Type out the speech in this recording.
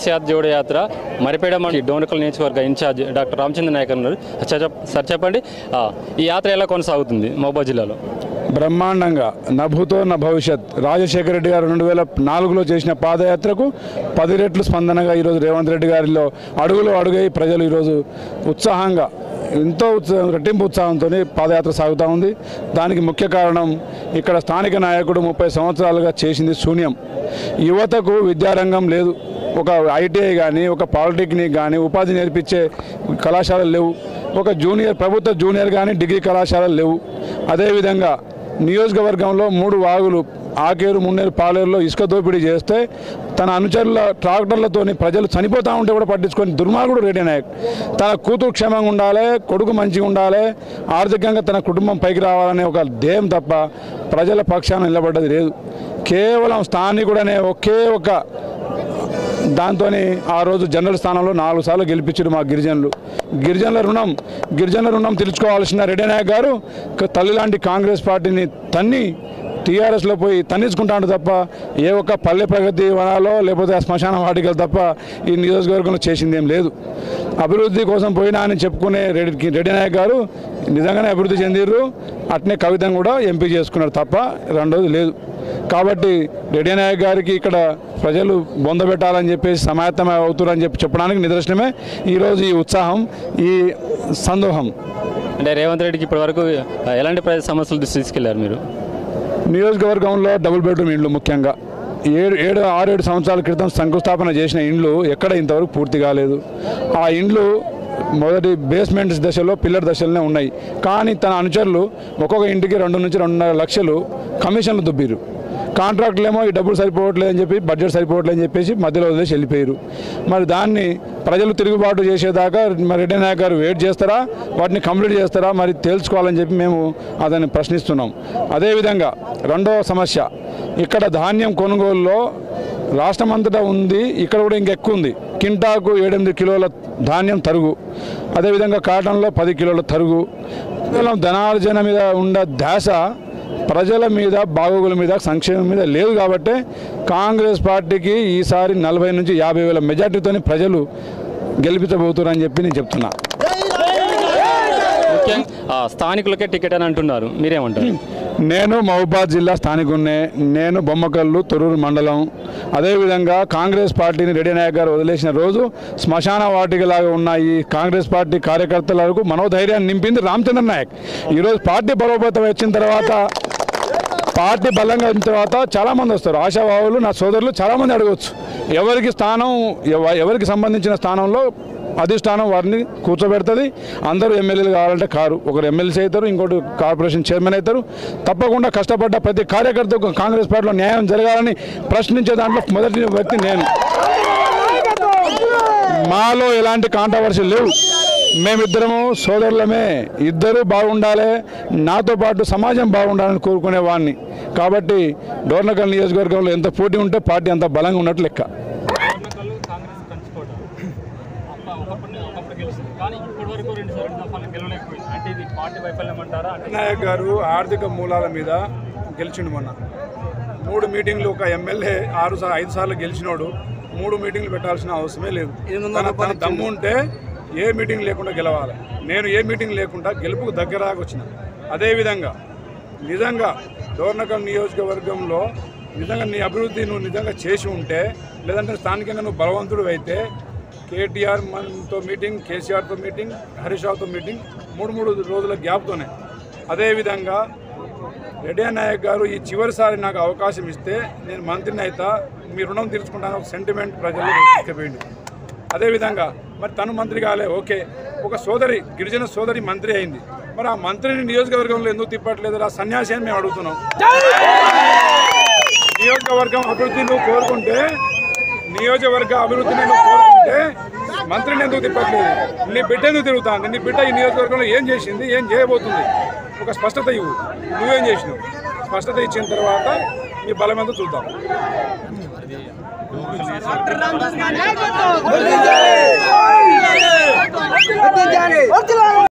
కేసీఆర్ జోడో యాత్ర మరిపేడ మండలి డోనకల్ నియోజకవర్గ ఇన్ఛార్జ్ డాక్టర్ రామచంద్ర నాయక్ ఉన్నారు సార్ చెప్- సార్ చెప్పండి ఆ, ఈ యాత్ర ఎలా కొనసాగుతుంది మహబూబా జిల్లాలో బ్రహ్మాండంగా నభూతో నా భవిష్యత్ రాజశేఖర రెడ్డి గారు రెండు వేల నాలుగులో చేసిన పాదయాత్రకు పది రెట్లు స్పందనగా ఈరోజు రేవంత్ రెడ్డి గారిలో అడుగులో అడుగై ప్రజలు ఈరోజు ఉత్సాహంగా ఎంతో ఉత్సాహం రెట్టింపు ఉత్సాహంతో పాదయాత్ర సాగుతూ ఉంది దానికి ముఖ్య కారణం ఇక్కడ స్థానిక నాయకుడు ముప్పై సంవత్సరాలుగా చేసింది శూన్యం యువతకు విద్యారంగం లేదు ఒక ఐటీఐ కానీ ఒక పాలిటెక్నిక్ కానీ ఉపాధి నేర్పించే కళాశాలలు లేవు ఒక జూనియర్ ప్రభుత్వ జూనియర్ కానీ డిగ్రీ కళాశాలలు లేవు అదేవిధంగా నియోజకవర్గంలో మూడు వాగులు ఆకేరు మున్నేరు పాలేరులో ఇసుక దోపిడీ చేస్తే తన అనుచరుల ట్రాక్టర్లతోని ప్రజలు చనిపోతూ ఉంటే కూడా పట్టించుకొని దుర్మార్గుడు రెడ్డి నాయక్ తన కూతురు క్షేమంగా ఉండాలి కొడుకు మంచిగా ఉండాలి ఆర్థికంగా తన కుటుంబం పైకి రావాలనే ఒక ధ్యేయం తప్ప ప్రజల పక్షాన నిలబడ్డది లేదు కేవలం స్థానికుడనే ఒకే ఒక దాంతో ఆ రోజు జనరల్ స్థానంలో నాలుగు సార్లు గెలిపించారు మా గిరిజనులు గిరిజనుల రుణం గిరిజనుల రుణం తీర్చుకోవాల్సిన రెడ్డి నాయక్ గారు క- తల్లి లాంటి కాంగ్రెస్ పార్టీని తన్ని టీఆర్ఎస్లో పోయి తన్నించుకుంటాడు తప్ప ఏ ఒక్క పల్లె ప్రగతి వనాలో లేకపోతే ఆ శ్మశాన వాటికలు తప్ప ఈ నియోజకవర్గంలో చేసింది ఏం లేదు అభివృద్ధి కోసం పోయినా అని చెప్పుకునే రెడ్డి రెడ్డి నాయక్ గారు నిజంగానే అభివృద్ధి చెందిర్రు అట్నే కవితను కూడా ఎంపీ చేసుకున్నారు తప్ప రెండోది లేదు కాబట్టి రెడ్డి నాయక్ గారికి ఇక్కడ ప్రజలు బొందబెట్టాలని చెప్పేసి సమాయత్తం అవుతారని చెప్పి చెప్పడానికి నిదర్శనమే ఈరోజు ఈ ఉత్సాహం ఈ సందోహం అంటే రేవంత్ రెడ్డికి ఇప్పటివరకు ఆ, ఎలాంటి ప్రజల సమస్యలు దృష్టి తీసుకెళ్లారు మీరు నియోజకవర్గంలో డబుల్ బెడ్రూమ్ ఇండ్లు ముఖ్యంగా ఏడు ఏడు ఆరేడు సంవత్సరాల క్రితం శంకుస్థాపన చేసిన ఇండ్లు ఎక్కడ ఇంతవరకు పూర్తి కాలేదు ఆ ఇండ్లు మొదటి బేస్మెంట్స్ దశలో పిల్లర్ దశలోనే ఉన్నాయి కానీ తన అనుచరులు ఒక్కొక్క ఇంటికి రెండు నుంచి రెండున్నర లక్షలు కమిషన్లు దుబ్బిరు కాంట్రాక్టులు ఏమో ఈ డబ్బులు సరిపోవట్లేదు అని చెప్పి బడ్జెట్ సరిపోవట్లేదు అని చెప్పేసి మధ్యలో వదిలేసి వెళ్ళిపోయారు మరి దాన్ని ప్రజలు తిరుగుబాటు చేసేదాకా మరి రెడ్డి నాయక్ గారు వెయిట్ చేస్తారా వాటిని కంప్లీట్ చేస్తారా మరి తేల్చుకోవాలని చెప్పి మేము అతన్ని ప్రశ్నిస్తున్నాం అదేవిధంగా రెండవ సమస్య ఇక్కడ ధాన్యం కొనుగోలులో రాష్ట్రమంతటా ఉంది ఇక్కడ కూడా ఇంకెక్కువ ఉంది కింటాకు ఏడెనిమిది కిలోల ధాన్యం తరుగు అదేవిధంగా కాటన్లో పది కిలోల తరుగు కేవలం ధనార్జన మీద ఉన్న ధ్యాస ప్రజల మీద బాగోగుల మీద సంక్షేమం మీద లేదు కాబట్టి కాంగ్రెస్ పార్టీకి ఈసారి నలభై నుంచి యాభై వేల మెజార్టీతోని ప్రజలు గెలిపించబోతున్నారని చెప్పి నేను చెప్తున్నా ముఖ్యంగా ఆ, స్థానికులకే టికెట్ అని అంటున్నారు మీరేమంటారు నేను మహబూబాద్ జిల్లా స్థానికున్నే నేను బొమ్మకల్లు తొర్రూరు మండలం అదేవిధంగా కాంగ్రెస్ పార్టీని రెడ్డి నాయక్ గారు వదిలేసిన రోజు శ్మశాన వాటికలాగా ఉన్న ఈ కాంగ్రెస్ పార్టీ కార్యకర్తలకు మనోధైర్యాన్ని నింపింది రామచంద్ర నాయక్ ఈరోజు పార్టీ బలోపేతం వచ్చిన తర్వాత పార్టీ బలంగా అయిన తర్వాత చాలామంది వస్తారు ఆశావాహులు నా సోదరులు చాలామంది అడగవచ్చు ఎవరికి స్థానం ఎవ- ఎవరికి సంబంధించిన స్థానంలో అధిష్టానం వారిని కూర్చోబెడుతుంది అందరూ ఎమ్మెల్యేలు కావాలంటే కారు ఒకరు ఎమ్మెల్సీ అవుతారు ఇంకోటి కార్పొరేషన్ చైర్మన్ అవుతారు తప్పకుండా కష్టపడ్డ ప్రతి కార్యకర్తకు కాంగ్రెస్ పార్టీలో న్యాయం జరగాలని ప్రశ్నించే దాంట్లో మొదటి వ్యక్తి నేను మాలో ఎలాంటి కాంట్రవర్సీ లేవు మేమిద్దరము సోదరులమే ఇద్దరు బాగుండాలి నాతో పాటు సమాజం బాగుండాలని కోరుకునే వాడిని కాబట్టి డోర్నకల్ నియోజకవర్గంలో ఎంత పోటీ ఉంటే పార్టీ అంత బలంగా ఉన్నట్టు లెక్క కాంగ్రెస్ కంచుకోవడం ఒకప్పుడు ఒకప్పుడు గెలిచింది కానీ ఇప్పటి వరకు రెండు సార్లు దఫాలు గెలవలేకపోయింది అంటే ఇది పార్టీ వైఫల్యం అంటారా అంటే నాయక్ గారు ఆర్థిక మూలాల మీద గెలిచిండు మొన్న మూడు మీటింగ్లు ఒక ఎమ్మెల్యే ఆరు సార్లు ఐదు సార్లు గెలిచినోడు మూడు మీటింగ్లు పెట్టాల్సిన అవసరమే లేదు తన తన దమ్ము ఉంటే ఏ మీటింగ్ లేకుండా గెలవాలి నేను ఏ మీటింగ్ లేకుండా గెలుపుకు దగ్గరగా వచ్చిన అదేవిధంగా నిజంగా డోర్నకల్ నియోజకవర్గంలో నిజంగా నీ అభివృద్ధి నువ్వు నిజంగా చేసి ఉంటే లేదంటే స్థానికంగా నువ్వు బలవంతుడు అయితే కేటీఆర్ మనతో మీటింగ్ కేసీఆర్తో మీటింగ్ హరీష్ రావుతో మీటింగ్ మూడు మూడు రోజుల గ్యాప్తోనే అదేవిధంగా రెడ్డి నాయక్ గారు ఈ చివరిసారి నాకు అవకాశం ఇస్తే నేను మంత్రిని అయితే మీ రుణం తీర్చుకుంటాను ఒక సెంటిమెంట్ ప్రజలు తీసుకుపోయింది అదేవిధంగా మరి తను మంత్రి కాలే ఓకే ఒక సోదరి గిరిజన సోదరి మంత్రి అయింది మరి ఆ మంత్రిని నియోజకవర్గంలో ఎందుకు తిప్పట్లేదు ఆ సన్యాసి అని మేము అడుగుతున్నాం నియోజకవర్గం అభివృద్ధి నువ్వు కోరుకుంటే నియోజకవర్గ అభివృద్ధిని నువ్వు కోరుకుంటే మంత్రిని ఎందుకు తిప్పట్లేదు నీ బిడ్డ ఎందుకు తిరుగుతాంది నీ బిడ్డ ఈ నియోజకవర్గంలో ఏం చేసింది ఏం చేయబోతుంది ఒక స్పష్టత ఇవ్వు నువ్వేం చేసినావు స్పష్టత ఇచ్చిన తర్వాత నీ బలం ఎంతో చూద్దాం గుర్తించాలి